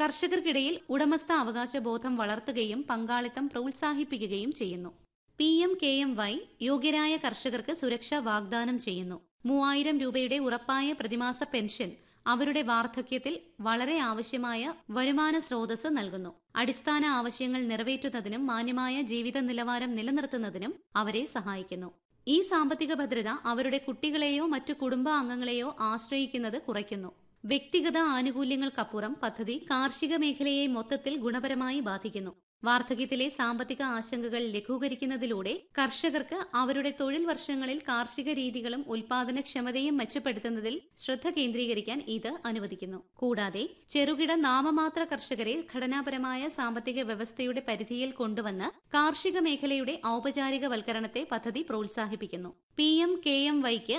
കർഷകർക്കിടയിൽ ഉടമസ്ഥ അവകാശ ബോധം വളർത്തുകയും പങ്കാളിത്തം പ്രോത്സാഹിപ്പിക്കുകയും ചെയ്യുന്നു P M K M Y യോഗ്യരായ കർഷകർക്ക് സുരക്ഷ വാഗ്ദാനം ചെയ്യുന്നു മൂവായിരം രൂപയുടെ ഉറപ്പായ പ്രതിമാസ പെൻഷൻ അവരുടെ വാർദ്ധക്യത്തിൽ വളരെ ആവശ്യമായ വരുമാന സ്രോതസ് നൽകുന്നു അടിസ്ഥാന ആവശ്യങ്ങൾ നിറവേറ്റുന്നതിനും മാന്യമായ ജീവിത നിലവാരം നിലനിർത്തുന്നതിനും അവരെ സഹായിക്കുന്നു ഈ സാമ്പത്തിക ഭദ്രത അവരുടെ കുട്ടികളെയോ മറ്റു കുടുംബാംഗങ്ങളെയോ ആശ്രയിക്കുന്നത് കുറയ്ക്കുന്നു വ്യക്തിഗത ആനുകൂല്യങ്ങൾക്കപ്പുറം പദ്ധതി കാർഷിക മേഖലയെ മൊത്തത്തിൽ ഗുണപരമായി ബാധിക്കുന്നു വാർദ്ധക്യത്തിലെ സാമ്പത്തിക ആശങ്കകൾ ലഘൂകരിക്കുന്നതിലൂടെ കർഷകർക്ക് അവരുടെ തൊഴിൽ വർഷങ്ങളിൽ കാർഷിക രീതികളും ഉൽപാദനക്ഷമതയും മെച്ചപ്പെടുത്തുന്നതിൽ ശ്രദ്ധ കേന്ദ്രീകരിക്കാൻ ഇത് അനുവദിക്കുന്നു കൂടാതെ ചെറുകിട നാമമാത്ര കർഷകരെ ഘടനാപരമായ സാമ്പത്തിക വ്യവസ്ഥയുടെ പരിധിയിൽ കൊണ്ടുവന്ന് കാർഷിക മേഖലയുടെ ഔപചാരികവൽക്കരണത്തെ പദ്ധതി പ്രോത്സാഹിപ്പിക്കുന്നു പി എം കെ എം വൈക്ക്